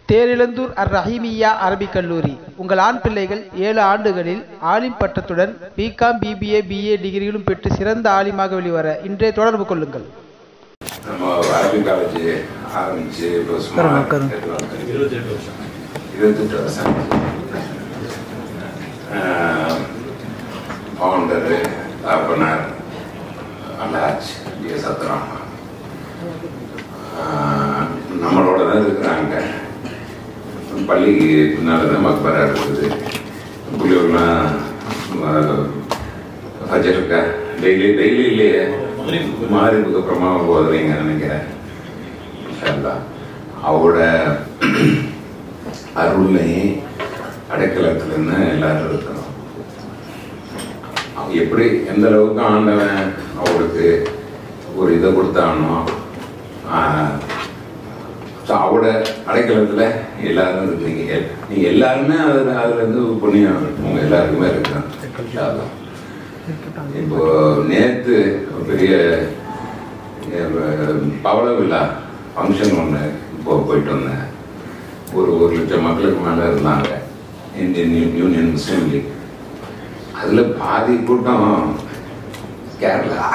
தேரிழந்தூர் அர் ரஹீமியா அரபிக் கல்லூரி உங்கள் ஆண் பிள்ளைகள் ஏழு ஆண்டுகளில் ஆலிம் பட்டத்துடன் பிகாம் பிபிஏ பிஏ டிகிரிகளும் பெற்று சிறந்த ஆலிமாக வெளிவர இன்றே தொடர்பு கொள்ளுங்கள் நம்ம அரபிக் காலேஜ் ஆரம்பிச்சு இப்போ சுமார் எட்டு வருஷம். இருபத்தெட்டு வருஷம் ஃபவுண்டரு தாப்பனார் அல்லாஜ் டி எஸ் சத்ராம் நம்மளோட தான் இருக்கிறாங்க பள்ளிக்கு பின்னால் தான் மக்பரா இருக்குது புள்ளியூர்லாம் ஃபஜருக்கா டெய்லி டெய்லி இல்லையே மாறிப்புக்கு அப்புறமா போதுவீங்க நினைக்கிறேன் இன்ஷா அல்லாஹ். அவரோட அருள்லையும் அடைக்கலத்துலன்னு எல்லாரும் இருக்கணும் அவன் எப்படி எந்த அளவுக்கு ஆண்டவன் அவருக்கு ஒரு இதை கொடுத்தானோ ஸோ அவரோட அடைக்கலத்தில் எல்லாரும் இருக்கீங்க எல்- நீங்க எல்லாருமே அதில் அதுல இருந்து புண்ணியம் உங்க எல்லாருக்குமே இருக்கணும் இன்ஷா அல்லாஹ். இப்போ நேத்து ஒரு பெரிய அஹ், பவள விழா ஃபங்க்ஷன் ஒன்று இப்போ போயிட்டு வந்தேன் ஒரு ஒரு லட்சம் மக்களுக்கு மேலே இருந்தாங்க இந்தியன் யூ- யூனியன் முஸ்லீம் லீக் அதில் பாதி கூட்டம் கேரளா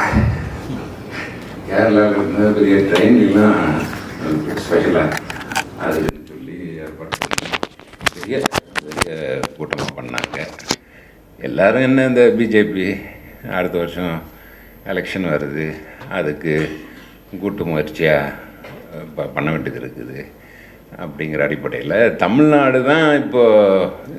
கேரளாவில் இருந்த பெரிய ட்ரெயின்லாம் ஸ்பெஷலாக அதுன்னு சொல்லி ஏற்பாடு பண்ணி பெரிய பெரிய கூட்டமாக பண்ணாங்க எல்லாரும் என்ன இந்த பிஜேபி அடுத்த வருஷம் எலெக்ஷன் வருது அதுக்கு கூட்டு முயற்சியாக ப பண்ண வேண்டியது இருக்குது அப்படிங்கிற அடிப்படையில் தமிழ்நாடு தான் இப்போது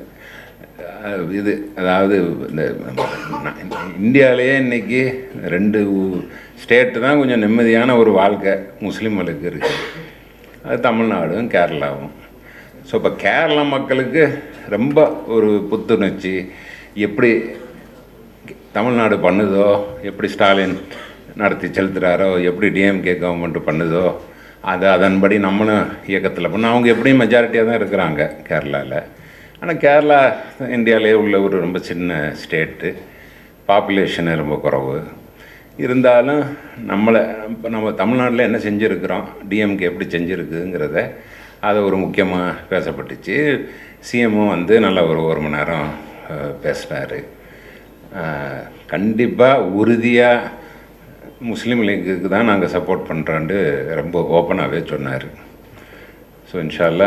இது அதாவது இந்த இந்தியாவிலேயே இன்னைக்கு ரெண்டு ஸ்டேட்டு தான் கொஞ்சம் நிம்மதியான ஒரு வாழ்க்கை முஸ்லீம்களுக்கு இருக்குது அது தமிழ்நாடும் கேரளாவும் ஸோ இப்போ கேரளா மக்களுக்கு ரொம்ப ஒரு புத்துணர்ச்சி எப்படி தமிழ்நாடு பண்ணுதோ எப்படி ஸ்டாலின் நடத்தி செலுத்துகிறாரோ எப்படி டிஎம்கே கவர்மெண்ட் பண்ணுதோ அது அதன்படி நம்மளும் இயக்கத்தில் பண்ண அவங்க எப்படியும் மெஜாரிட்டியாக தான் இருக்கிறாங்க கேரளாவில் ஆனால் கேரளா இந்தியாவிலே உள்ள ஒரு ரொம்ப சின்ன ஸ்டேட்டு பாப்புலேஷனு ரொம்ப குறைவு இருந்தாலும் நம்மளை இப்போ நம்ம தமிழ்நாட்டில் என்ன செஞ்சுருக்கிறோம் டிஎம்கே எப்படி செஞ்சுருக்குங்கிறத அதை ஒரு முக்கியமாக பேசப்பட்டுச்சு சிஎம்மும் வந்து நல்ல ஒரு ஒரு மணி நேரம் பேசினார் கண்டிப்பாக உறுதியாக முஸ்லீம் லீக்குக்கு தான் நாங்கள் சப்போர்ட் பண்ணுறோன்ட்டு ரொம்ப ஓப்பனாகவே சொன்னார் ஸோ இன்ஷால்லா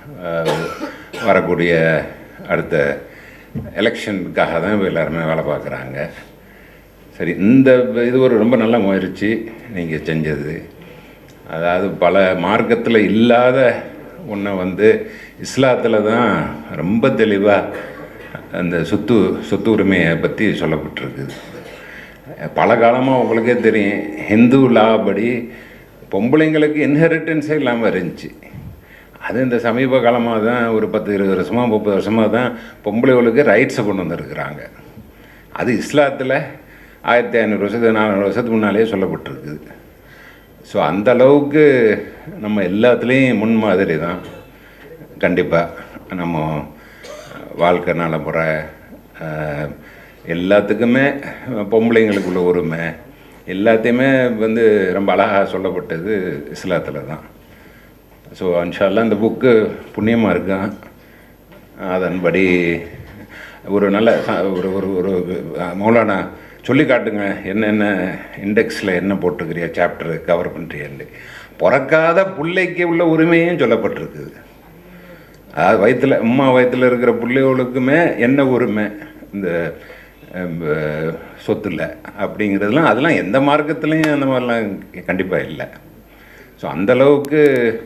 வரக்கூடிய அடுத்த எலெக்ஷனுக்காக தான் இப்போ எல்லாருமே வேலை பார்க்குறாங்க சரி இந்த இது ஒரு ரொம்ப நல்ல முயற்சி நீங்கள் செஞ்சது அதாவது பல மார்க்கத்தில் இல்லாத ஒன்றை வந்து இஸ்லாத்தில் தான் ரொம்ப தெளிவாக அந்த சொத்து சொத்து உரிமையை பற்றி சொல்லப்பட்டிருக்குது பல காலமாக உங்களுக்கே தெரியும் ஹிந்து லா படி பொம்பளைங்களுக்கு இன்ஹெரிட்டன்ஸே இல்லாமல் இருந்துச்சு அது இந்த சமீப காலமாக தான் ஒரு பத்து இருபது வருஷமாக முப்பது வருஷமாக தான் பொம்பளைகளுக்கு ரைட்ஸை கொண்டு வந்திருக்கிறாங்க அது இஸ்லாத்தில் ஆயிரத்தி ஐநூறு வருஷத்துக்கு நானூறு வருஷத்துக்கு முன்னாலே சொல்லப்பட்டிருக்குது ஸோ அந்த அளவுக்கு நம்ம எல்லாத்துலேயும் முன்மாதிரி தான் கண்டிப்பாக நம்ம வாழ்க்கை நலமுறை அஹ், எல்லாத்துக்குமே பொம்பளைங்களுக்குள்ள உரிமை எல்லாத்தையுமே வந்து ரொம்ப அழகாக சொல்லப்பட்டது இஸ்லாத்தில் தான் ஸோ அன்ஷால்லாம் இந்த புக்கு புண்ணியமாக இருக்கும் அதன்படி ஒரு நல்ல ச- ஒரு ஒரு ஒரு மௌலானா சொல்லி காட்டுங்க என்னென்ன இண்டெக்ஸில் என்ன போட்டிருக்கிறியா சாப்டர் கவர் பண்ணுறியன்னு பிறக்காத பிள்ளைக்கு உள்ள உரிமையும் சொல்லப்பட்டிருக்குது அதாவது வயிற்றில் அம்மா வயிற்றில் இருக்கிற பிள்ளைகளுக்குமே என்ன உரிமை இந்த அஹ், சொத்துல அப்படிங்கிறதுலாம் அதெல்லாம் எந்த மார்க்கத்துலேயும் அந்த மாதிரிலாம் கண்டிப்பாக இல்லை ஸோ அந்தளவுக்கு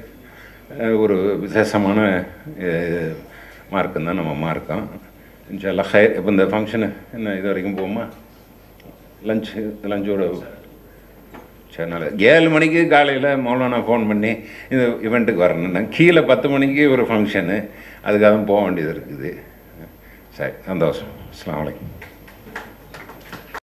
ஒரு விசேஷமான அஹ், மார்க்கம் தான் நம்ம மார்க்கம் இன்ஷால்லா ஹை இப்போ இந்த ஃபங்க்ஷனு என்ன இது வரைக்கும் போகுமா லஞ்ச் லஞ்சோட சரி நல்ல ஏழு மணிக்கு காலையில் மௌலானா ஃபோன் பண்ணி இந்த இவெண்ட்டுக்கு வரணுன்னா கீழே பத்து மணிக்கு ஒரு ஃபங்க்ஷனு அதுக்காக போக வேண்டியது இருக்குது சரி சந்தோஷம் அஸ்ஸலாமு அலைக்கும்